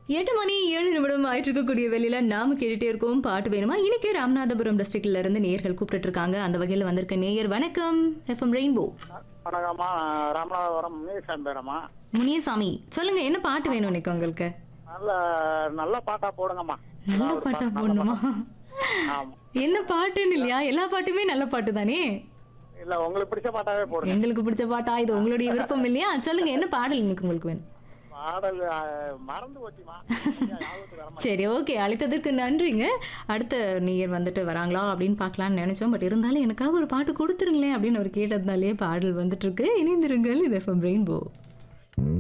எட்டு மணி ஏழு நிமிடம் ஆயிட்டு இருக்கக்கூடிய வெளியில நாம கேட்டுட்டே இருக்கோம் பாட்டு வேணுமா இன்னைக்கு ராமநாதபுரம் டிஸ்ட்ரிக்ட்ல இருந்து நேயர்கள் கூப்பிட்டு இருக்காங்க அந்த வகையில வந்திருக்க நேயர் வணக்கம் எஃப்எம் ரெயின்போ வணக்கம்மா ராமநாதபுரம் முனியசாமி பேரம்மா முனியசாமி சொல்லுங்க என்ன பாட்டு வேணும் இன்னைக்கு உங்களுக்கு நல்ல நல்ல பாட்டா போடுங்கம்மா நல்ல ஒரு பாட்டா பாட்டு, நல்ல போடணுமா பாட்டு. ஆமா என்ன பாட்டுன்னு இல்லையா எல்லா பாட்டுமே நல்ல பாட்டு தானே இல்ல உங்களுக்கு பிடிச்ச பாட்டாவே போடுங்க எங்களுக்கு பிடிச்ச பாட்டா இது உங்களுடைய விருப்பம் இல்லையா சொல்லுங்க என்ன பாடல் இன்னைக்கு உங்களுக்கு வேணும் பாடல் ஆ, மறந்து போச்சுமா ஞாபகத்துக்கு வர சரி ஓகே அழைத்ததற்கு நன்றிங்க அடுத்த நேயர் வந்துட்டு வராங்களா அப்படின்னு பார்க்கலாம்னு நினைச்சோம் பட் இருந்தாலும் எனக்காக ஒரு பாட்டு கொடுத்துருங்களேன் அப்படின்னு அவர் கேட்டதுனாலே பாடல் வந்துட்டு இருக்கு இணைந்திருங்கள் இது எஃப்எம் ரெயின்போ